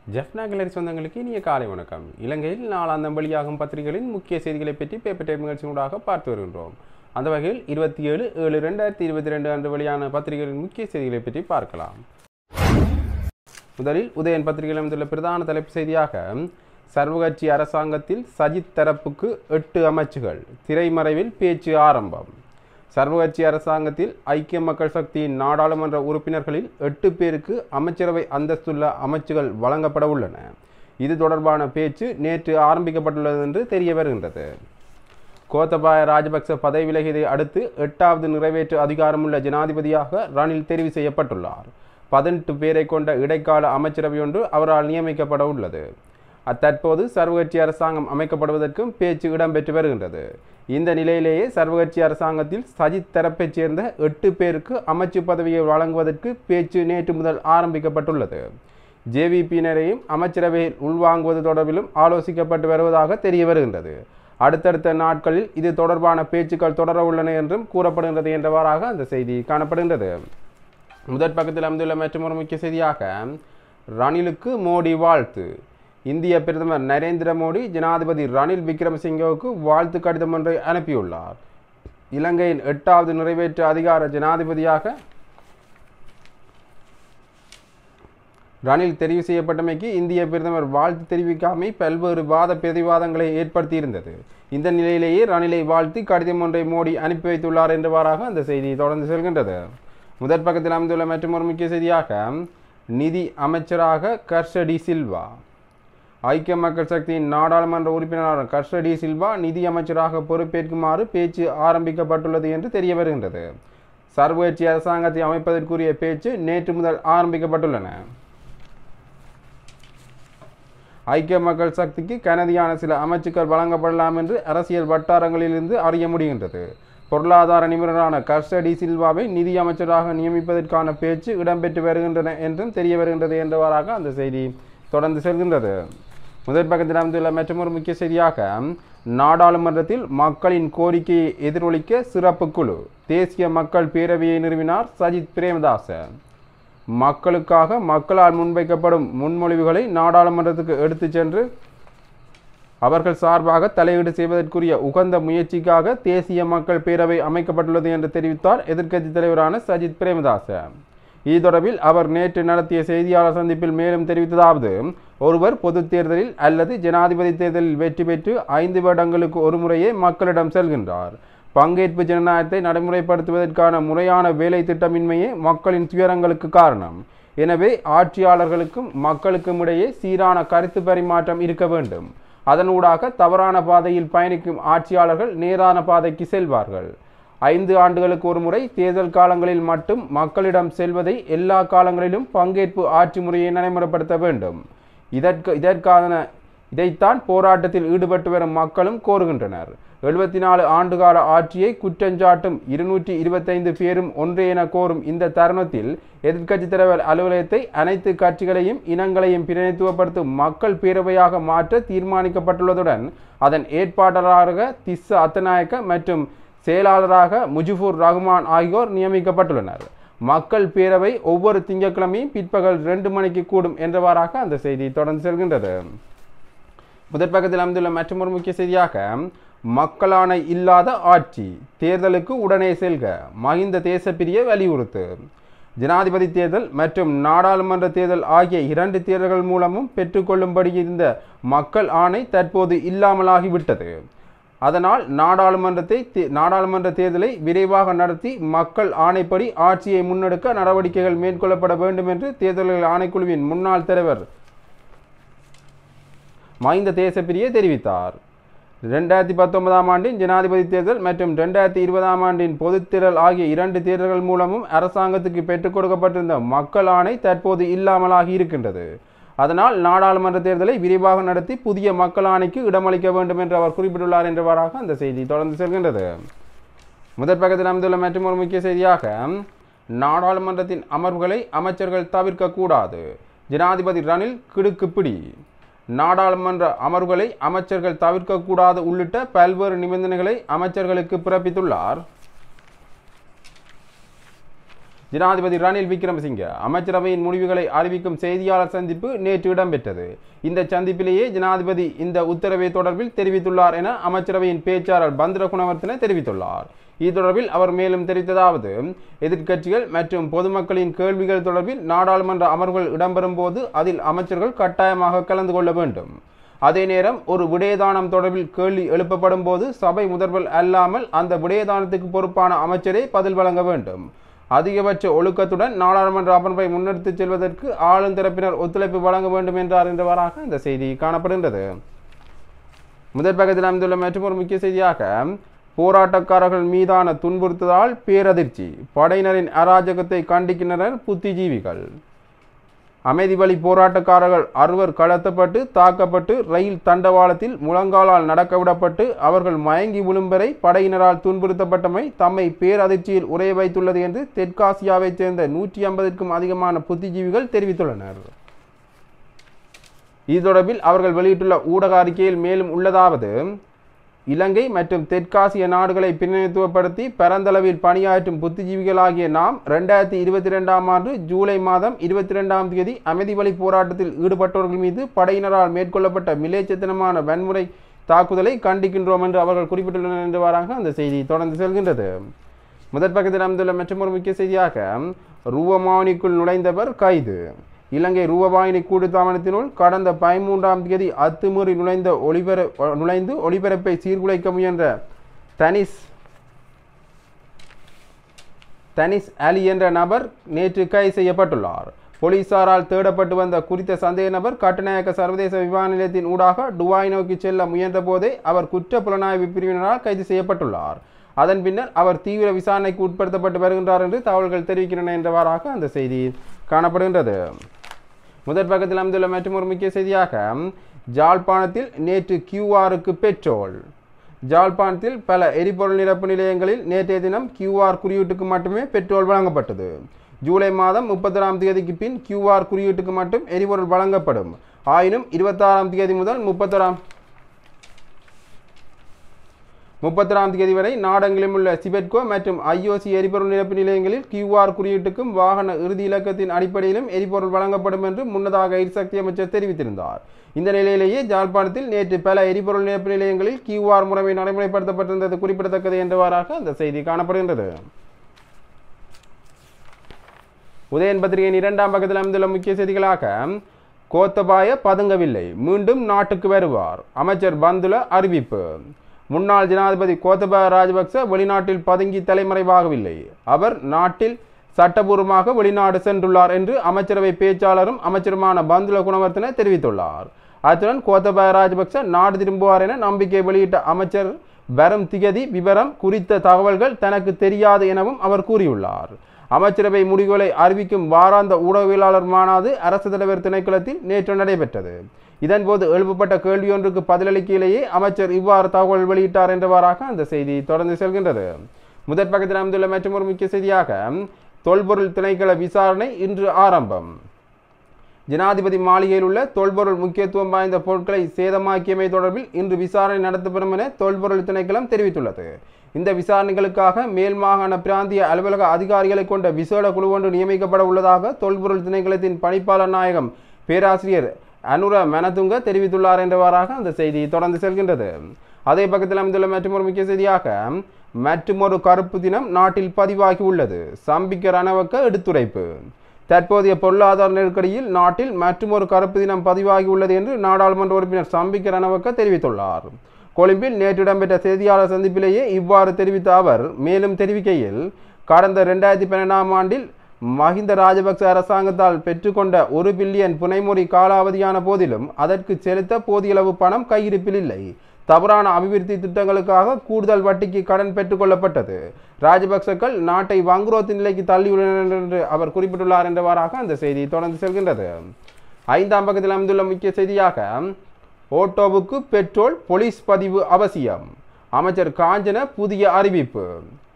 Jaffna gallery சொந்தங்களுக்கு இனிய காலை வணக்கம் இலங்கையில் நாளாந்தம் வெளியாகும் பத்திரிகைகளின் முக்கிய செய்திகளை பற்றி பேப்பர் டைப் நிகழ்ச்சியூடாக பார்த்து வருகின்றோம் அந்த வகையில் இருபத்தி ஏழு ஏழு ரெண்டாயிரத்தி இருபத்தி ரெண்டு அன்று வெளியான பத்திரிகைகளின் முக்கிய செய்திகளை பற்றி பார்க்கலாம் முதலில் உதயன் பத்திரிகையில் அமைந்துள்ள பிரதான தலைப்பு செய்தியாக சர்வகட்சி அரசாங்கத்தில் சஜித் தரப்புக்கு எட்டு அமைச்சுகள் திரைமறைவில் பேச்சு ஆரம்பம் சர்வகட்சி அரசாங்கத்தில் ஐக்கிய மக்கள் சக்தியின் நாடாளுமன்ற உறுப்பினர்களில் எட்டு பேருக்கு அமைச்சரவை அந்தஸ்துள்ள அமைச்சுகள் வழங்கப்பட உள்ளன இது தொடர்பான பேச்சு நேற்று ஆரம்பிக்கப்பட்டுள்ளது என்று தெரிய வருகின்றது கோத்தபாய ராஜபக்ச பதவி விலகியதை அடுத்து எட்டாவது நிறைவேற்று அதிகாரமுள்ள ஜனாதிபதியாக ரணில் தெரிவு செய்யப்பட்டுள்ளார் பதினெட்டு பேரை கொண்ட இடைக்கால அமைச்சரவை ஒன்று அவரால் நியமிக்கப்பட உள்ளது அத்தற்போது சர்வகட்சி அரசாங்கம் அமைக்கப்படுவதற்கும் பேச்சு இடம்பெற்று வருகின்றது இந்த நிலையிலேயே சர்வகட்சி அரசாங்கத்தில் சஜித் தரப்பைச் சேர்ந்த எட்டு பேருக்கு அமைச்சு பதவியை வழங்குவதற்கு பேச்சு நேற்று முதல் ஆரம்பிக்கப்பட்டுள்ளது ஜேவிபியினரையும் அமைச்சரவையில் உள்வாங்குவது தொடர்பிலும் ஆலோசிக்கப்பட்டு வருவதாக தெரிய வருகின்றது அடுத்தடுத்த நாட்களில் இது தொடர்பான பேச்சுக்கள் தொடர உள்ளன என்றும் கூறப்படுகின்றது என்றவாறாக அந்த செய்தி காணப்படுகின்றது முதற் பக்கத்தில் அமைந்துள்ள மற்றொரு முக்கிய செய்தியாக ரணிலுக்கு மோடி வாழ்த்து இந்திய பிரதமர் நரேந்திர மோடி ஜனாதிபதி ரணில் விக்ரமசிங்கவுக்கு வாழ்த்து கடிதம் ஒன்றை அனுப்பியுள்ளார் இலங்கையின் எட்டாவது நிறைவேற்று அதிகார ஜனாதிபதியாக ரணில் தெரிவு செய்யப்பட்டமைக்கு இந்திய பிரதமர் வாழ்த்து தெரிவிக்காமை பல்வேறு வாத பிரதிவாதங்களை ஏற்படுத்தியிருந்தது இந்த நிலையிலேயே ரணிலை வாழ்த்தி கடிதம் ஒன்றை மோடி அனுப்பி வைத்துள்ளார் என்றவாறாக அந்த செய்தி தொடர்ந்து செல்கின்றது முதற் பக்கத்தில் அமைந்துள்ள மற்றொரு முக்கிய செய்தியாக நிதி அமைச்சராக கர்ஷடி சில்வா ஐக்கிய மக்கள் சக்தியின் நாடாளுமன்ற உறுப்பினரான கர்ஷடி சில்வா நிதி அமைச்சராக பொறுப்பேற்குமாறு பேச்சு ஆரம்பிக்கப்பட்டுள்ளது என்று தெரிய வருகின்றது சர்வகட்சி அரசாங்கத்தை அமைப்பதற்குரிய பேச்சு நேற்று முதல் ஆரம்பிக்கப்பட்டுள்ளன ஐக்கிய மக்கள் சக்திக்கு கனதியான சில அமைச்சுக்கள் வழங்கப்படலாம் என்று அரசியல் வட்டாரங்களிலிருந்து அறிய முடிகின்றது பொருளாதார நிபுணரான கர்ஷடி சில்வாவை நிதி அமைச்சராக நியமிப்பதற்கான பேச்சு இடம்பெற்று வருகின்றன என்றும் தெரிய வருகின்றது என்றவாறாக அந்த செய்தி தொடர்ந்து செல்கின்றது முதற் பக்கத்தில் அமைந்துள்ள மற்றொரு முக்கிய செய்தியாக நாடாளுமன்றத்தில் மக்களின் கோரிக்கையை எதிரொலிக்க சிறப்பு குழு தேசிய மக்கள் பேரவையை நிறுவினார் சஜித் பிரேமதாச மக்களுக்காக மக்களால் முன்வைக்கப்படும் முன்மொழிவுகளை நாடாளுமன்றத்துக்கு எடுத்துச் சென்று அவர்கள் சார்பாக தலையீடு செய்வதற்குரிய உகந்த முயற்சிக்காக தேசிய மக்கள் பேரவை அமைக்கப்பட்டுள்ளது என்று தெரிவித்தார் எதிர்க்கட்சி தலைவரான சஜித் பிரேமதாச இது தொடர்பில் அவர் நேற்று நடத்திய செய்தியாளர் சந்திப்பில் மேலும் தெரிவித்ததாவது ஒருவர் பொது தேர்தலில் அல்லது ஜனாதிபதி தேர்தலில் வெற்றி பெற்று ஐந்து வருடங்களுக்கு ஒரு முறையே மக்களிடம் செல்கின்றார் பங்கேற்பு ஜனநாயகத்தை நடைமுறைப்படுத்துவதற்கான முறையான வேலை திட்டமின்மையே மக்களின் துயரங்களுக்கு காரணம் எனவே ஆட்சியாளர்களுக்கும் மக்களுக்கும் இடையே சீரான கருத்து பரிமாற்றம் இருக்க வேண்டும் அதனூடாக தவறான பாதையில் பயணிக்கும் ஆட்சியாளர்கள் நேரான பாதைக்கு செல்வார்கள் ஐந்து ஆண்டுகளுக்கு ஒரு முறை தேர்தல் காலங்களில் மட்டும் மக்களிடம் செல்வதை எல்லா காலங்களிலும் பங்கேற்பு ஆட்சி முறையை நடைமுறைப்படுத்த வேண்டும் இதற்கு இதற்கான இதைத்தான் போராட்டத்தில் ஈடுபட்டு வரும் மக்களும் கோருகின்றனர் எழுபத்தி நாலு ஆண்டுகால ஆட்சியை குற்றஞ்சாட்டும் இருநூற்றி இருபத்தைந்து பேரும் ஒன்றே என கோரும் இந்த தருணத்தில் எதிர்க்கட்சி தலைவர் அலுவலகத்தை அனைத்து கட்சிகளையும் இனங்களையும் பிரதிநிதித்துவப்படுத்தும் மக்கள் பேரவையாக மாற்ற தீர்மானிக்கப்பட்டுள்ளதுடன் அதன் ஏற்பாட்டாளராக திஸ்ஸ அத்தநாயக்க மற்றும் செயலாளராக முஜிபுர் ரஹ்மான் ஆகியோர் நியமிக்கப்பட்டுள்ளனர் மக்கள் பேரவை ஒவ்வொரு திங்கட்கிழமையும் பிற்பகல் ரெண்டு மணிக்கு கூடும் என்றவாறாக அந்த செய்தி தொடர்ந்து செல்கின்றது முதற் பக்கத்தில் அமைந்துள்ள மற்றொரு முக்கிய செய்தியாக மக்களாணை இல்லாத ஆட்சி தேர்தலுக்கு உடனே செல்க மஹிந்த தேசப்பிரிய வலியுறுத்து ஜனாதிபதி தேர்தல் மற்றும் நாடாளுமன்ற தேர்தல் ஆகிய இரண்டு தேர்தல்கள் மூலமும் பெற்றுக்கொள்ளும்படி இருந்த மக்கள் ஆணை தற்போது இல்லாமலாகிவிட்டது அதனால் நாடாளுமன்றத்தை நாடாளுமன்ற தேர்தலை விரைவாக நடத்தி மக்கள் ஆணைப்படி ஆட்சியை முன்னெடுக்க நடவடிக்கைகள் மேற்கொள்ளப்பட வேண்டும் என்று தேர்தல்கள் ஆணைக்குழுவின் முன்னாள் தலைவர் மஹிந்த தேசப்பிரிய தெரிவித்தார் ரெண்டாயிரத்தி பத்தொன்பதாம் ஆண்டின் ஜனாதிபதி தேர்தல் மற்றும் ரெண்டாயிரத்தி இருபதாம் ஆண்டின் பொதுத் தேர்தல் ஆகிய இரண்டு தேர்தல்கள் மூலமும் அரசாங்கத்துக்கு பெற்றுக் கொடுக்கப்பட்டிருந்த மக்கள் ஆணை தற்போது இல்லாமலாகி இருக்கின்றது அதனால் நாடாளுமன்ற தேர்தலை விரிவாக நடத்தி புதிய மக்கள் ஆணைக்கு இடமளிக்க வேண்டும் என்று அவர் குறிப்பிட்டுள்ளார் என்றவாறாக அந்த செய்தி தொடர்ந்து செல்கின்றது முதற் பக்கத்தில் அமைந்துள்ள மற்றும் ஒரு முக்கிய செய்தியாக நாடாளுமன்றத்தின் அமர்வுகளை அமைச்சர்கள் தவிர்க்கக்கூடாது ஜனாதிபதி ரணில் கிடுக்கு பிடி நாடாளுமன்ற அமர்வுகளை அமைச்சர்கள் தவிர்க்கக்கூடாது உள்ளிட்ட பல்வேறு நிபந்தனைகளை அமைச்சர்களுக்கு பிறப்பித்துள்ளார் ஜனாதிபதி ரணில் விக்ரமசிங்க அமைச்சரவையின் முடிவுகளை அறிவிக்கும் செய்தியாளர் சந்திப்பு நேற்று இடம்பெற்றது இந்த சந்திப்பிலேயே ஜனாதிபதி இந்த உத்தரவை தொடர்பில் தெரிவித்துள்ளார் என அமைச்சரவையின் பேச்சாளர் பந்திர குணவர்த்தன தெரிவித்துள்ளார் இது தொடர்பில் அவர் மேலும் தெரிவித்ததாவது எதிர்க்கட்சிகள் மற்றும் பொதுமக்களின் கேள்விகள் தொடர்பில் நாடாளுமன்ற அமர்வுகள் இடம்பெறும் போது அதில் அமைச்சர்கள் கட்டாயமாக கலந்து கொள்ள வேண்டும் அதே நேரம் ஒரு விடயதானம் தொடர்பில் கேள்வி எழுப்பப்படும் போது சபை முதல்வர் அல்லாமல் அந்த விடயதானத்துக்கு பொறுப்பான அமைச்சரே பதில் வழங்க வேண்டும் அதிகபட்ச ஒழுக்கத்துடன் நாடாளுமன்ற அமர்வை முன்னெடுத்துச் செல்வதற்கு ஆளும் தரப்பினர் ஒத்துழைப்பு வழங்க வேண்டும் என்றார் என்றவாறாக இந்த செய்தி காணப்படுகின்றது முதற் பக்கத்தில் அமைந்துள்ள மற்றொரு முக்கிய செய்தியாக போராட்டக்காரர்கள் மீதான துன்புறுத்தலால் பேரதிர்ச்சி படையினரின் அராஜகத்தை கண்டிக்கின்றனர் புத்திஜீவிகள் அமைதி வழி போராட்டக்காரர்கள் அறுவர் கடத்தப்பட்டு தாக்கப்பட்டு ரயில் தண்டவாளத்தில் முழங்காலால் நடக்க விடப்பட்டு அவர்கள் மயங்கி விழும் வரை படையினரால் துன்புறுத்தப்பட்டமை தம்மை பேரதிர்ச்சியில் உரைய வைத்துள்ளது என்று தெற்காசியாவைச் சேர்ந்த நூற்றி ஐம்பதுக்கும் அதிகமான புத்திஜீவிகள் தெரிவித்துள்ளனர் இது தொடர்பில் அவர்கள் வெளியிட்டுள்ள ஊடக அறிக்கையில் மேலும் உள்ளதாவது இலங்கை மற்றும் தெற்காசிய நாடுகளை பிரதிநிதித்துவப்படுத்தி பரந்தளவில் பணியாற்றும் புத்திஜீவிகளாகிய நாம் ரெண்டாயிரத்தி இருபத்தி ரெண்டாம் ஆண்டு ஜூலை மாதம் இருபத்தி ரெண்டாம் தேதி அமைதி வழி போராட்டத்தில் ஈடுபட்டவர்கள் மீது படையினரால் மேற்கொள்ளப்பட்ட மிலேச்சத்தனமான வன்முறை தாக்குதலை கண்டிக்கின்றோம் என்று அவர்கள் குறிப்பிட்டுள்ளனர் என்றவாறாக அந்த செய்தி தொடர்ந்து செல்கின்றது முதற் பக்கத்தில் அமைந்துள்ள மற்றொரு முக்கிய செய்தியாக ரூவமானிக்குள் நுழைந்தவர் கைது இலங்கை ரூபவாயினி கூட்டுத்தாமனத்தினுள் கடந்த பதிமூன்றாம் தேதி அத்துமீறி நுழைந்த ஒளிபர நுழைந்து ஒளிபரப்பை சீர்குலைக்க முயன்ற தனிஸ் தனிஸ் அலி என்ற நபர் நேற்று கைது செய்யப்பட்டுள்ளார் போலீசாரால் தேடப்பட்டு வந்த குறித்த சந்தேக நபர் கட்டுநாயக்க சர்வதேச விமான நிலையத்தின் ஊடாக டுபாய் நோக்கி செல்ல முயன்ற போதே அவர் குற்ற புலனாய்வு பிரிவினரால் கைது செய்யப்பட்டுள்ளார் அதன் பின்னர் அவர் தீவிர விசாரணைக்கு உட்படுத்தப்பட்டு வருகின்றார் என்று தகவல்கள் தெரிவிக்கின்றன என்றவாறாக அந்த செய்தி காணப்படுகின்றது முதற் பக்கத்தில் அமைந்துள்ள மற்றொரு முக்கிய செய்தியாக ஜாழ்ப்பாணத்தில் நேற்று கியூஆருக்கு பெட்ரோல் ஜாழ்ப்பாணத்தில் பல எரிபொருள் நிரப்பு நிலையங்களில் நேற்றைய தினம் கியூஆர் குறியீட்டுக்கு மட்டுமே பெட்ரோல் வழங்கப்பட்டது ஜூலை மாதம் முப்பத்தொராம் தேதிக்கு பின் கியூஆர் குறியீட்டுக்கு மட்டும் எரிபொருள் வழங்கப்படும் ஆயினும் இருபத்தாறாம் தேதி முதல் முப்பத்தொராம் முப்பத்தொராம் தேதி வரை நாடெங்கிலும் உள்ள சிபெட்கோ மற்றும் ஐஓசி எரிபொருள் நிரப்பு நிலையங்களில் கியூஆர் குறியீட்டுக்கும் வாகன இறுதி இலக்கத்தின் அடிப்படையிலும் எரிபொருள் வழங்கப்படும் என்று முன்னதாக எரிசக்தி அமைச்சர் தெரிவித்திருந்தார் இந்த நிலையிலேயே ஜாழ்ப்பாணத்தில் நேற்று பல எரிபொருள் நிரப்பு நிலையங்களில் கியூஆர் முறைமை நடைமுறைப்படுத்தப்பட்டிருந்தது குறிப்பிடத்தக்கது என்றவாறாக அந்த செய்தி காணப்படுகின்றது உதயன் பத்திரிகையின் இரண்டாம் பக்கத்தில் அமைந்துள்ள முக்கிய செய்திகளாக கோத்தபாய பதுங்கவில்லை மீண்டும் நாட்டுக்கு வருவார் அமைச்சர் பந்துல அறிவிப்பு முன்னாள் ஜனாதிபதி கோத்தபாய ராஜபக்ச வெளிநாட்டில் பதுங்கி தலைமறைவாகவில்லை அவர் நாட்டில் சட்டபூர்வமாக வெளிநாடு சென்றுள்ளார் என்று அமைச்சரவை பேச்சாளரும் அமைச்சருமான பந்துல குணவர்த்தன தெரிவித்துள்ளார் அத்துடன் கோத்தபாய ராஜபக்ச நாடு திரும்புவார் என நம்பிக்கை வெளியிட்ட அமைச்சர் வரும் திகதி விவரம் குறித்த தகவல்கள் தனக்கு தெரியாது எனவும் அவர் கூறியுள்ளார் அமைச்சரவை முடிவுகளை அறிவிக்கும் வாராந்த ஊடகவியலாளர் மாநாடு அரசு தலைவர் திணைக்களத்தில் நேற்று நடைபெற்றது இதன்போது எழுப்பப்பட்ட கேள்வியொன்றுக்கு பதிலளிக்கையிலேயே அமைச்சர் இவ்வாறு தகவல் வெளியிட்டார் என்றவாறாக அந்த செய்தி தொடர்ந்து செல்கின்றது முதற் பக்கத்தில் அமைந்துள்ள மற்றொரு முக்கிய செய்தியாக தொல்பொருள் திணைக்கள விசாரணை இன்று ஆரம்பம் ஜனாதிபதி மாளிகையில் உள்ள தொல்பொருள் முக்கியத்துவம் வாய்ந்த பொருட்களை சேதமாக்கியமை தொடர்பில் இன்று விசாரணை நடத்தப்படும் என தொல்பொருள் திணைக்களம் தெரிவித்துள்ளது இந்த விசாரணைகளுக்காக மேல் மாகாண பிராந்திய அலுவலக அதிகாரிகளை கொண்ட விசேட குழு ஒன்று நியமிக்கப்பட உள்ளதாக தொல்பொருள் திணைக்களத்தின் பணிப்பாளர் நாயகம் பேராசிரியர் அனுர மனதுங்க தெரிவித்துள்ளார் என்றவாறாக அந்த செய்தி தொடர்ந்து செல்கின்றது அதே பக்கத்தில் அமைந்துள்ள மற்றொரு முக்கிய செய்தியாக மற்றுமொரு கருப்பு தினம் நாட்டில் பதிவாகி உள்ளது சம்பிக்க ரணவக்க எடுத்துரைப்பு தற்போதைய பொருளாதார நெருக்கடியில் நாட்டில் மற்றுமொரு கருப்பு தினம் பதிவாகி உள்ளது என்று நாடாளுமன்ற உறுப்பினர் சம்பிக்க ரணவக்க தெரிவித்துள்ளார் கொழும்பில் நேற்று இடம்பெற்ற செய்தியாளர் சந்திப்பிலேயே இவ்வாறு தெரிவித்த அவர் மேலும் தெரிவிக்கையில் கடந்த ரெண்டாயிரத்தி பன்னெண்டாம் ஆண்டில் மஹிந்த ராஜபக்ச அரசாங்கத்தால் பெற்றுக்கொண்ட ஒரு பில்லியன் புனைமொழி காலாவதியான போதிலும் அதற்கு செலுத்த போதியளவு பணம் கையிருப்பில் இல்லை தவறான அபிவிருத்தி திட்டங்களுக்காக கூடுதல் வட்டிக்கு கடன் பெற்றுக்கொள்ளப்பட்டது ராஜபக்சக்கள் நாட்டை வங்குரோத்து நிலைக்கு தள்ளியுள்ளனர் என்று அவர் குறிப்பிட்டுள்ளார் என்றவாறாக அந்த செய்தி தொடர்ந்து செல்கின்றது ஐந்தாம் பக்கத்தில் அமைந்துள்ள முக்கிய செய்தியாக ஓட்டோவுக்கு பெட்ரோல் போலீஸ் பதிவு அவசியம் அமைச்சர் காஞ்சன புதிய அறிவிப்பு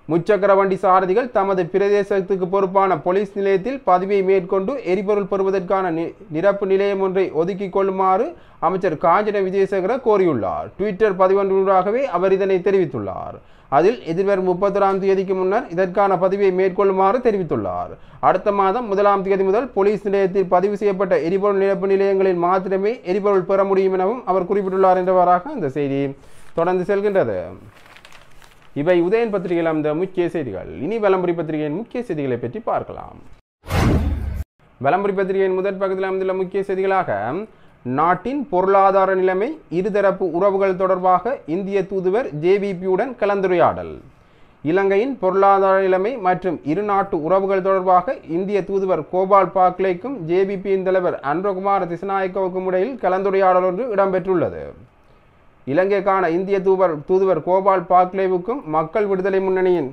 முச்சக்கர வண்டி சாரதிகள் தமது பிரதேசத்துக்கு பொறுப்பான போலீஸ் நிலையத்தில் பதவியை மேற்கொண்டு எரிபொருள் பெறுவதற்கான நி- நிரப்பு நிலையம் ஒன்றை ஒதுக்கிக் கொள்ளுமாறு அமைச்சர் காஞ்சன விஜயசேகர கோரியுள்ளார் ட்விட்டர் பதிவொன்றாகவே அவர் இதனை தெரிவித்துள்ளார் அதில் எதிர்வரும் முப்பத்தொராம் தேதிக்கு முன்னர் இதற்கான பதிவை மேற்கொள்ளுமாறு தெரிவித்துள்ளார் அடுத்த மாதம் முதலாம் தேதி முதல் போலீஸ் நிலையத்தில் பதிவு செய்யப்பட்ட எரிபொருள் நிரப்பு நிலையங்களில் மாத்திரமே எரிபொருள் பெற முடியும் எனவும் அவர் குறிப்பிட்டுள்ளார் என்றவாறாக அந்த செய்தி தொடர்ந்து செல்கின்றது இவை உதயன் பத்திரிகையில் அந்த முக்கிய செய்திகள் இனி வலம்புரி பத்திரிகையின் முக்கிய செய்திகளை பற்றி பார்க்கலாம் வலம்புரி பத்திரிகையின் முதல் பக்கத்தில் அமைந்துள்ள முக்கிய செய்திகளாக நாட்டின் பொருளாதார நிலைமை இருதரப்பு உறவுகள் தொடர்பாக இந்திய தூதுவர் ஜேவிபியுடன் கலந்துரையாடல் இலங்கையின் பொருளாதார நிலைமை மற்றும் இரு நாட்டு உறவுகள் தொடர்பாக இந்திய தூதுவர் கோபால் பாக்லேக்கும் ஜேபிபியின் தலைவர் அன்றகுமார் திசநாயக்கவுக்கும் இடையில் கலந்துரையாடல் ஒன்று இடம்பெற்றுள்ளது இலங்கைக்கான இந்திய தூவர் தூதுவர் கோபால் பாக்லேவுக்கும் மக்கள் விடுதலை முன்னணியின்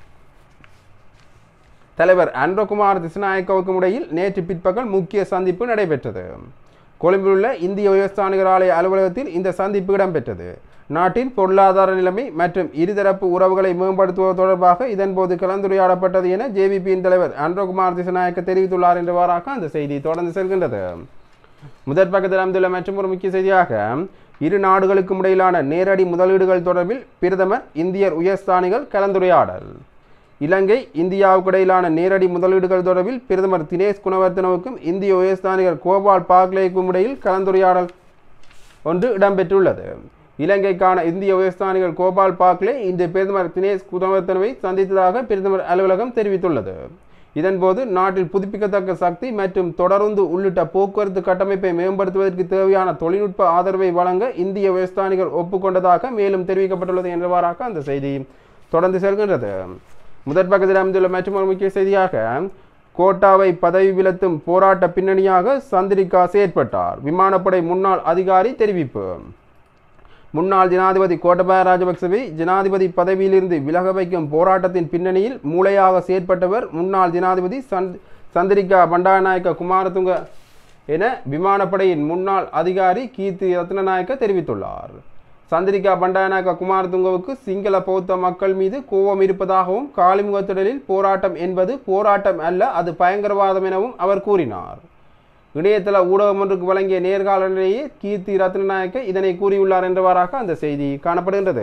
தலைவர் அன்றகுமார் திசநாயக்கவுக்கும் இடையில் நேற்று பிற்பகல் முக்கிய சந்திப்பு நடைபெற்றது கொழும்பில் உள்ள இந்திய உயர்ஸ்தானிகர் ஆலய அலுவலகத்தில் இந்த சந்திப்பு இடம்பெற்றது நாட்டின் பொருளாதார நிலைமை மற்றும் இருதரப்பு உறவுகளை மேம்படுத்துவது தொடர்பாக இதன்போது கலந்துரையாடப்பட்டது என ஜேவிபியின் தலைவர் அன்றகுமார் திசநாயக்க தெரிவித்துள்ளார் என்றவாறாக அந்த செய்தி தொடர்ந்து செல்கின்றது முதற் பக்கத்தில் அமைந்துள்ள மற்றும் ஒரு முக்கிய செய்தியாக இரு நாடுகளுக்கும் இடையிலான நேரடி முதலீடுகள் தொடர்பில் பிரதமர் இந்தியர் உயர்ஸ்தானிகள் கலந்துரையாடல் இலங்கை இந்தியாவுக்கு இடையிலான நேரடி முதலீடுகள் தொடர்பில் பிரதமர் தினேஷ் குணவர்த்தனவுக்கும் இந்திய உயர்ஸ்தானிகர் கோபால் பாக்லேக்கும் இடையில் கலந்துரையாடல் ஒன்று இடம்பெற்றுள்ளது இலங்கைக்கான இந்திய உயர்ஸ்தானிகர் கோபால் பாக்லே இன்று பிரதமர் தினேஷ் குணவர்த்தனவை சந்தித்ததாக பிரதமர் அலுவலகம் தெரிவித்துள்ளது இதன்போது நாட்டில் புதுப்பிக்கத்தக்க சக்தி மற்றும் தொடருந்து உள்ளிட்ட போக்குவரத்து கட்டமைப்பை மேம்படுத்துவதற்கு தேவையான தொழில்நுட்ப ஆதரவை வழங்க இந்திய உயர்ஸ்தானிகர் ஒப்புக்கொண்டதாக மேலும் தெரிவிக்கப்பட்டுள்ளது என்றவாறாக அந்த செய்தி தொடர்ந்து செல்கின்றது முதற் பக்கத்தில் அமைந்துள்ள மற்றொரு முக்கிய செய்தியாக கோட்டாவை பதவி விலத்தும் போராட்ட பின்னணியாக சந்திரிகா செயற்பட்டார் விமானப்படை முன்னாள் அதிகாரி தெரிவிப்பு முன்னாள் ஜனாதிபதி கோட்டபாய ராஜபக்சவை ஜனாதிபதி பதவியிலிருந்து விலக வைக்கும் போராட்டத்தின் பின்னணியில் மூளையாக செயற்பட்டவர் முன்னாள் ஜனாதிபதி சந்த் சந்திரிகா பண்டாரநாயக்க குமாரதுங்க என விமானப்படையின் முன்னாள் அதிகாரி கீர்த்தி ரத்னநாயக்க தெரிவித்துள்ளார் சந்திரிகா பண்டாரநாயக்க குமாரதுங்கவுக்கு சிங்கள பௌத்த மக்கள் மீது கோபம் இருப்பதாகவும் காலிமுகத்திடலில் போராட்டம் என்பது போராட்டம் அல்ல அது பயங்கரவாதம் எனவும் அவர் கூறினார் இணையதள ஊடகம் ஒன்றுக்கு வழங்கிய நேர்காணலிலேயே கீர்த்தி ரத்னநாயக்க இதனை கூறியுள்ளார் என்றவாறாக அந்த செய்தி காணப்படுகின்றது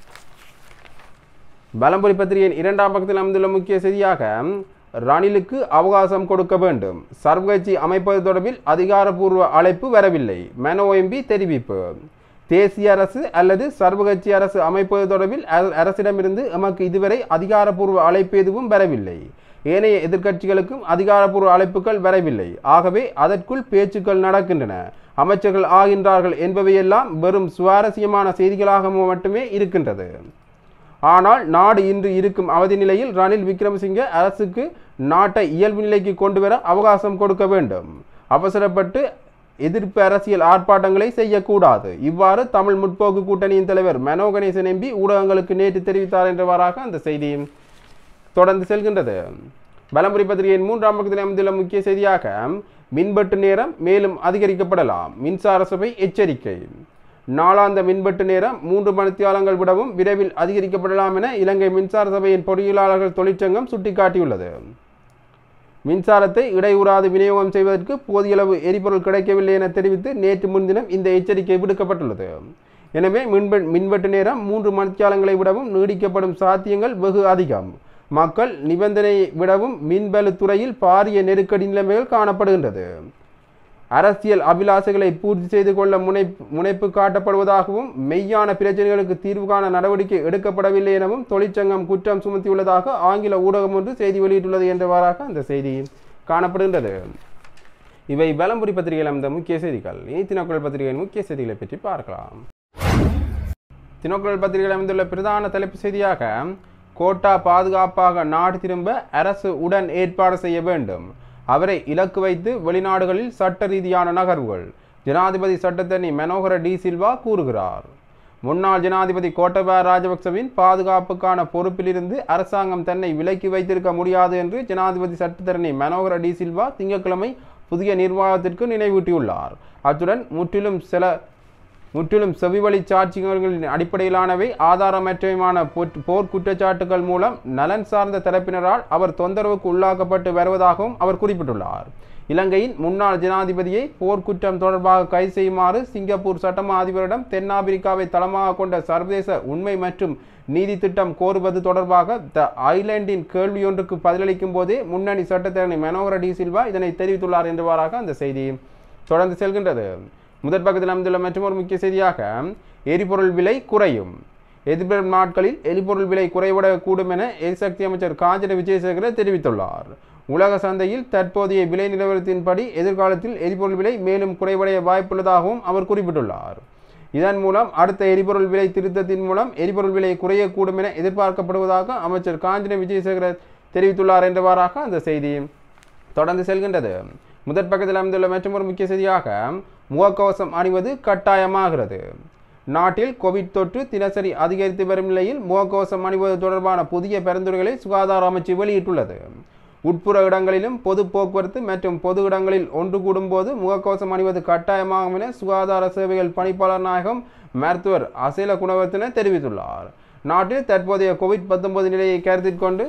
பலம்புரி பத்திரிகையின் இரண்டாம் பக்கத்தில் அமைந்துள்ள முக்கிய செய்தியாக ரணிலுக்கு அவகாசம் கொடுக்க வேண்டும் சர்வகட்சி அமைப்பது தொடர்பில் அதிகாரப்பூர்வ அழைப்பு வரவில்லை மெனோ எம்பி தெரிவிப்பு தேசிய அரசு அல்லது சர்வகட்சி அரசு அமைப்பது தொடர்பில் அர- அரசிடமிருந்து எமக்கு இதுவரை அதிகாரப்பூர்வ அழைப்பு எதுவும் வரவில்லை ஏனைய எதிர்க்கட்சிகளுக்கும் அதிகாரப்பூர்வ அழைப்புகள் வரவில்லை ஆகவே அதற்குள் பேச்சுக்கள் நடக்கின்றன அமைச்சர்கள் ஆகின்றார்கள் என்பவையெல்லாம் வெறும் சுவாரஸ்யமான செய்திகளாக மட்டுமே இருக்கின்றது ஆனால் நாடு இன்று இருக்கும் அவதி நிலையில் ரணில் விக்ரமசிங்க அரசுக்கு நாட்டை இயல்பு நிலைக்கு கொண்டு வர அவகாசம் கொடுக்க வேண்டும் அவசரப்பட்டு எதிர்ப்பு அரசியல் ஆர்ப்பாட்டங்களை செய்யக்கூடாது இவ்வாறு தமிழ் முற்போக்கு கூட்டணியின் தலைவர் மனோ கணேசன் எம்பி ஊடகங்களுக்கு நேற்று தெரிவித்தார் என்றவாறாக அந்த செய்தி தொடர்ந்து செல்கின்றது பலம்புரி பத்திரிகையின் மூன்றாம் பக்கத்தில் அமைந்துள்ள முக்கிய செய்தியாக மின்வெட்டு நேரம் மேலும் அதிகரிக்கப்படலாம் மின்சார சபை எச்சரிக்கை நாளாந்த மின்வெட்டு நேரம் மூன்று மணித்தியாலங்கள் விடவும் விரைவில் அதிகரிக்கப்படலாம் என இலங்கை மின்சார சபையின் பொறியியலாளர்கள் தொழிற்சங்கம் சுட்டிக்காட்டியுள்ளது மின்சாரத்தை இடையூறாது விநியோகம் செய்வதற்கு போதிய அளவு எரிபொருள் கிடைக்கவில்லை என தெரிவித்து நேற்று முன்தினம் இந்த எச்சரிக்கை விடுக்கப்பட்டுள்ளது எனவே மின்வெ மின்வெட்டு நேரம் மூன்று மணித்தியாலங்களை விடவும் நீடிக்கப்படும் சாத்தியங்கள் வெகு அதிகம் மக்கள் நிபந்தனை விடவும் மின்பலு துறையில் பாரிய நெருக்கடி நிலைமைகள் காணப்படுகின்றது அரசியல் அபிலாசைகளை பூர்த்தி செய்து கொள்ள முனைப்பு முனைப்பு காட்டப்படுவதாகவும் மெய்யான பிரச்சனைகளுக்கு தீர்வு காண நடவடிக்கை எடுக்கப்படவில்லை எனவும் தொழிற்சங்கம் குற்றம் சுமத்தியுள்ளதாக ஆங்கில ஊடகம் ஒன்று செய்தி வெளியிட்டுள்ளது என்றவாறாக அந்த செய்தி காணப்படுகின்றது இவை பலம்புரி பத்திரிகையில் அமைந்த முக்கிய செய்திகள் இனி தினக்குரல் பத்திரிகையின் முக்கிய செய்திகளை பற்றி பார்க்கலாம் தினக்குரல் பத்திரிகையில் அமைந்துள்ள பிரதான தலைப்பு செய்தியாக கோட்டா பாதுகாப்பாக நாடு திரும்ப அரசு உடன் ஏற்பாடு செய்ய வேண்டும் அவரை இலக்கு வைத்து வெளிநாடுகளில் சட்ட ரீதியான நகர்வுகள் ஜனாதிபதி சட்டத்தரணி மனோகர டி சில்வா கூறுகிறார் முன்னாள் ஜனாதிபதி கோட்டபாய ராஜபக்சவின் பாதுகாப்புக்கான பொறுப்பிலிருந்து அரசாங்கம் தன்னை விலக்கி வைத்திருக்க முடியாது என்று ஜனாதிபதி சட்டத்தரணி மனோகர டி சில்வா திங்கட்கிழமை புதிய நிர்வாகத்திற்கு நினைவூட்டியுள்ளார் அத்துடன் முற்றிலும் சில முற்றிலும் செவிவழி சாட்சியங்களின் அடிப்படையிலானவை ஆதாரமற்றவையான போர்- போர் குற்றச்சாட்டுகள் மூலம் நலன் சார்ந்த தரப்பினரால் அவர் தொந்தரவுக்கு உள்ளாக்கப்பட்டு வருவதாகவும் அவர் குறிப்பிட்டுள்ளார் இலங்கையின் முன்னாள் ஜனாதிபதியை போர்க்குற்றம் தொடர்பாக கைது செய்யுமாறு சிங்கப்பூர் சட்டமா அதிபரிடம் தென்னாப்பிரிக்காவை தளமாக கொண்ட சர்வதேச உண்மை மற்றும் நீதி திட்டம் கோருவது தொடர்பாக த ஐலாண்டின் கேள்வியொன்றுக்கு பதிலளிக்கும் போதே முன்னணி சட்டத்தரணி மனோகர டி சில்வா இதனை தெரிவித்துள்ளார் என்றவாறாக அந்த செய்தி தொடர்ந்து செல்கின்றது முதற் பக்கத்தில் அமைந்துள்ள மற்றொரு முக்கிய செய்தியாக எரிபொருள் விலை குறையும் எதிர்வரும் நாட்களில் எரிபொருள் விலை குறைவிடக்கூடும் என எரிசக்தி அமைச்சர் காஞ்சன விஜயசேகர தெரிவித்துள்ளார் உலக சந்தையில் தற்போதைய விலை நிலவரத்தின்படி எதிர்காலத்தில் எரிபொருள் விலை மேலும் குறைவடைய வாய்ப்புள்ளதாகவும் அவர் குறிப்பிட்டுள்ளார் இதன் மூலம் அடுத்த எரிபொருள் விலை திருத்தத்தின் மூலம் எரிபொருள் விலை குறையக்கூடும் என எதிர்பார்க்கப்படுவதாக அமைச்சர் காஞ்சன விஜயசேகர தெரிவித்துள்ளார் என்றவாறாக அந்த செய்தி தொடர்ந்து செல்கின்றது முதற் பக்கத்தில் அமைந்துள்ள மற்றொரு முக்கிய செய்தியாக முகக்கவசம் அணிவது கட்டாயமாகிறது நாட்டில் கோவிட் தொற்று தினசரி அதிகரித்து வரும் நிலையில் முகக்கவசம் அணிவது தொடர்பான புதிய பரிந்துரைகளை சுகாதார அமைச்சு வெளியிட்டுள்ளது உட்புற இடங்களிலும் பொது போக்குவரத்து மற்றும் பொது இடங்களில் ஒன்று கூடும்போது முகக்கவசம் அணிவது கட்டாயமாகும் என சுகாதார சேவைகள் பணிப்பாளர் நாயகம் மருத்துவர் அசேல குணவர்த்தன தெரிவித்துள்ளார் நாட்டில் தற்போதைய கோவிட் 19 நிலையை கருத்தில் கொண்டு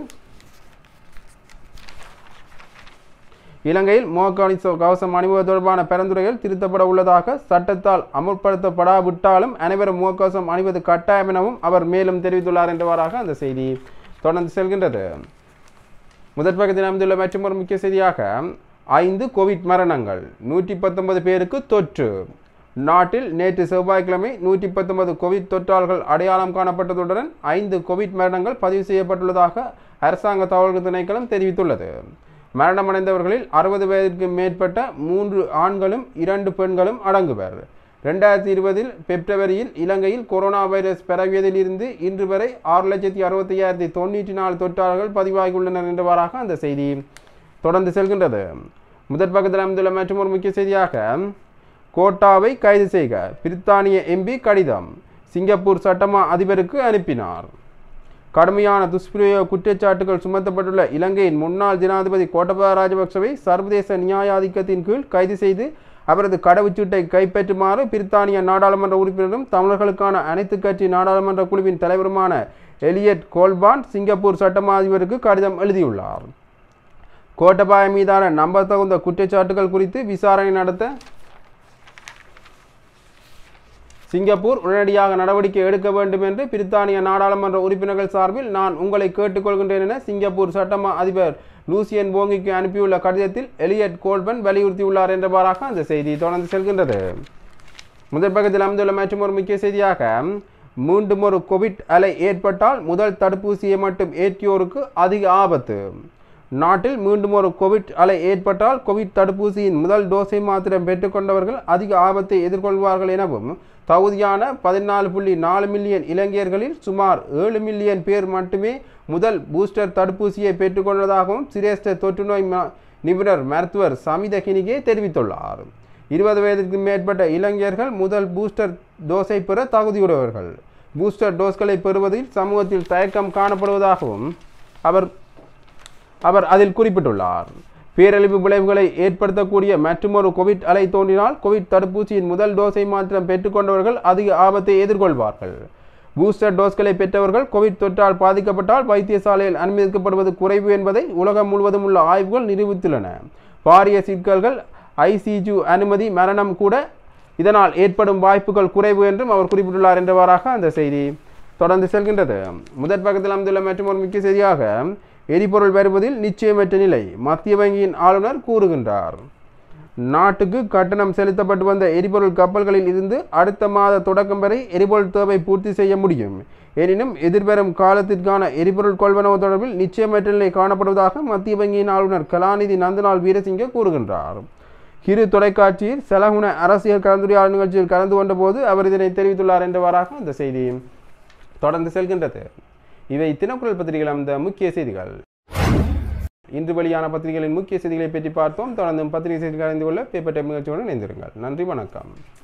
இலங்கையில் முகக்கவனி கவசம் அணிவது தொடர்பான பரிந்துரைகள் திருத்தப்பட உள்ளதாக சட்டத்தால் அமுல்படுத்தப்படாவிட்டாலும் அனைவரும் முகக்கவசம் அணிவது கட்டாயம் எனவும் அவர் மேலும் தெரிவித்துள்ளார் என்றவாறாக அந்த செய்தி தொடர்ந்து செல்கின்றது முதற் பக்கத்தில் அமைந்துள்ள மற்றொரு முக்கிய செய்தியாக ஐந்து கோவிட் மரணங்கள் நூற்றி பத்தொன்பது பேருக்கு தொற்று நாட்டில் நேற்று செவ்வாய்க்கிழமை நூற்றி பத்தொன்பது கோவிட் தொற்றாளர்கள் அடையாளம் காணப்பட்டதுடன் ஐந்து கோவிட் மரணங்கள் பதிவு செய்யப்பட்டுள்ளதாக அரசாங்க தகவல்கள் திணைக்களம் தெரிவித்துள்ளது மரணமடைந்தவர்களில் அறுபது வயதிற்கு மேற்பட்ட மூன்று ஆண்களும் இரண்டு பெண்களும் அடங்குவர் ரெண்டாயிரத்தி இருபதில் பிப்ரவரியில் இலங்கையில் கொரோனா வைரஸ் பரவியதில் இருந்து இன்று வரை ஆறு லட்சத்தி அறுபத்தி ஐயாயிரத்தி தொண்ணூற்றி நாலு தொற்றாளர்கள் பதிவாகியுள்ளனர் என்றவாறாக அந்த செய்தி தொடர்ந்து செல்கின்றது முதற் பக்கத்தில் அமைந்துள்ள மற்றொரு முக்கிய செய்தியாக கோட்டாவை கைது செய்க பிரித்தானிய எம்பி கடிதம் சிங்கப்பூர் சட்டமா அதிபருக்கு அனுப்பினார் கடுமையான துஷ்பிரயோக குற்றச்சாட்டுகள் சுமத்தப்பட்டுள்ள இலங்கையின் முன்னாள் ஜனாதிபதி கோட்டபய ராஜபக்சவை சர்வதேச நியாயாதிக்கத்தின் கீழ் கைது செய்து அவரது கடவுச்சீட்டை கைப்பற்றுமாறு பிரித்தானிய நாடாளுமன்ற உறுப்பினரும் தமிழர்களுக்கான அனைத்து கட்சி நாடாளுமன்ற குழுவின் தலைவருமான எலியட் கோல்பான் சிங்கப்பூர் சட்டமா அதிபருக்கு கடிதம் எழுதியுள்ளார் கோட்டபாய மீதான நம்பத்தகுந்த குற்றச்சாட்டுகள் குறித்து விசாரணை நடத்த சிங்கப்பூர் உடனடியாக நடவடிக்கை எடுக்க வேண்டும் என்று பிரித்தானிய நாடாளுமன்ற உறுப்பினர்கள் சார்பில் நான் உங்களை கேட்டுக்கொள்கின்றேன் என சிங்கப்பூர் சட்டமா அதிபர் லூசியன் போங்கிக்கு அனுப்பியுள்ள கடிதத்தில் எலியட் கோல்பன் வலியுறுத்தியுள்ளார் என்றவாறாக அந்த செய்தி தொடர்ந்து செல்கின்றது முதல் பக்கத்தில் அமைந்துள்ள மற்றும் ஒரு முக்கிய செய்தியாக மீண்டும் ஒரு கோவிட் அலை ஏற்பட்டால் முதல் தடுப்பூசியை மட்டும் ஏற்றியோருக்கு அதிக ஆபத்து நாட்டில் மீண்டும் ஒரு கோவிட் அலை ஏற்பட்டால் கோவிட் தடுப்பூசியின் முதல் டோஸை மாத்திரம் பெற்றுக்கொண்டவர்கள் அதிக ஆபத்தை எதிர்கொள்வார்கள் எனவும் தகுதியான பதினாலு புள்ளி நாலு மில்லியன் இலங்கையர்களில் சுமார் ஏழு மில்லியன் பேர் மட்டுமே முதல் பூஸ்டர் தடுப்பூசியை பெற்றுக்கொண்டதாகவும் சிரேஷ்ட தொற்றுநோய் ம- நிபுணர் மருத்துவர் சமித கினிகே தெரிவித்துள்ளார் இருபது வயதிற்கு மேற்பட்ட இளைஞர்கள் முதல் பூஸ்டர் டோஸை பெற தகுதியுடையவர்கள் பூஸ்டர் டோஸ்களை பெறுவதில் சமூகத்தில் தயக்கம் காணப்படுவதாகவும் அவர் அவர் அதில் குறிப்பிட்டுள்ளார் பேரழிவு விளைவுகளை ஏற்படுத்தக்கூடிய மற்றுமொரு கோவிட் அலை தோன்றினால் கோவிட் தடுப்பூசியின் முதல் டோஸை மாத்திரம் பெற்றுக்கொண்டவர்கள் அதிக ஆபத்தை எதிர்கொள்வார்கள் பூஸ்டர் டோஸ்களை பெற்றவர்கள் கோவிட் தொற்றால் பாதிக்கப்பட்டால் வைத்தியசாலையில் அனுமதிக்கப்படுவது குறைவு என்பதை உலகம் முழுவதும் உள்ள ஆய்வுகள் நிரூபித்துள்ளன பாரிய சிக்கல்கள் ஐசிஜு அனுமதி மரணம் கூட இதனால் ஏற்படும் வாய்ப்புகள் குறைவு என்றும் அவர் குறிப்பிட்டுள்ளார் என்றவாறாக அந்த செய்தி தொடர்ந்து செல்கின்றது முதற் பக்கத்தில் அமைந்துள்ள மற்றும் ஒரு முக்கிய செய்தியாக எரிபொருள் வருவதில் நிச்சயமற்ற நிலை மத்திய வங்கியின் ஆளுநர் கூறுகின்றார் நாட்டுக்கு கட்டணம் செலுத்தப்பட்டு வந்த எரிபொருள் கப்பல்களில் இருந்து அடுத்த மாத தொடக்கம் வரை எரிபொருள் தேவை பூர்த்தி செய்ய முடியும் எனினும் எதிர்வரும் காலத்திற்கான எரிபொருள் கொள்வனவு தொடர்பில் நிச்சயமற்ற நிலை காணப்படுவதாக மத்திய வங்கியின் ஆளுநர் கலாநிதி நந்தலால் வீரசிங்க கூறுகின்றார் ஹிரு தொலைக்காட்சியில் செலகுண அரசியல் கலந்துரையாடல் நிகழ்ச்சியில் கலந்து கொண்டபோது அவர் இதனை தெரிவித்துள்ளார் என்றவாறாக அந்த செய்தி தொடர்ந்து செல்கின்றது இவை தினக்குரல் பத்திரிகைகள் அந்த முக்கிய செய்திகள் இன்று வெளியான பத்திரிகைகளின் முக்கிய செய்திகளை பற்றி பார்த்தோம் தொடர்ந்து பத்திரிகை செய்திகள் அறிந்து கொள்ள பேப்பர் டைம் நிகழ்ச்சியுடன் இணைந்திருங்கள் நன்றி வணக்கம்